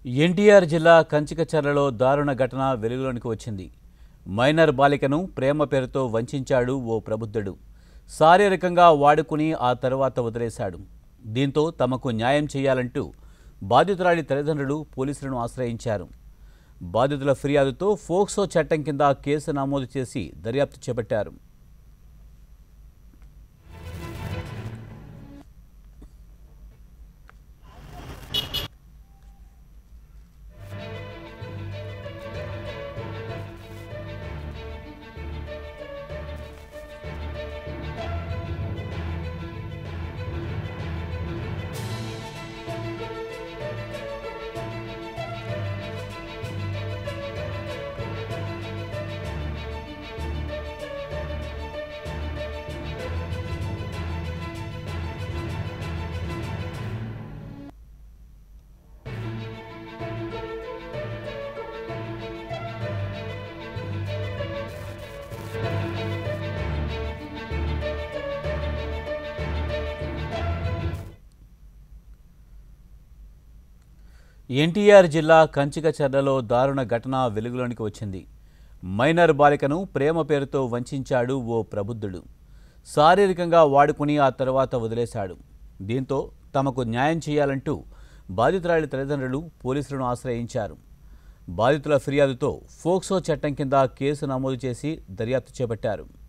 ఎన్టీఆర్ జిల్లా కంచికచర్లలో దారుణ ఘటన వెలుగులోనికి వచ్చింది మైనర్ బాలికను ప్రేమ పేరుతో వంచాడు ఓ ప్రబుద్ధుడు శారీరకంగా వాడుకుని ఆ తరువాత వదిలేశాడు దీంతో తమకు న్యాయం చేయాలంటూ బాధితురాలి తల్లిదండ్రులు పోలీసులను ఆశ్రయించారు బాధితుల ఫిర్యాదుతో ఫోక్సో చట్టం కింద కేసు నమోదు చేసి దర్యాప్తు చేపట్టారు ఎన్టీఆర్ జిల్లా కంచికచర్లలో దారుణ ఘటన వెలుగులోనికి వచ్చింది మైనర్ బాలికను ప్రేమ పేరుతో వంచాడు ఓ ప్రబుద్ధుడు శారీరకంగా వాడుకుని ఆ తర్వాత వదిలేశాడు దీంతో తమకు న్యాయం చేయాలంటూ బాధితురాలి తల్లిదండ్రులు పోలీసులను ఆశ్రయించారు బాధితుల ఫిర్యాదుతో ఫోక్సో చట్టం కింద కేసు నమోదు చేసి దర్యాప్తు చేపట్టారు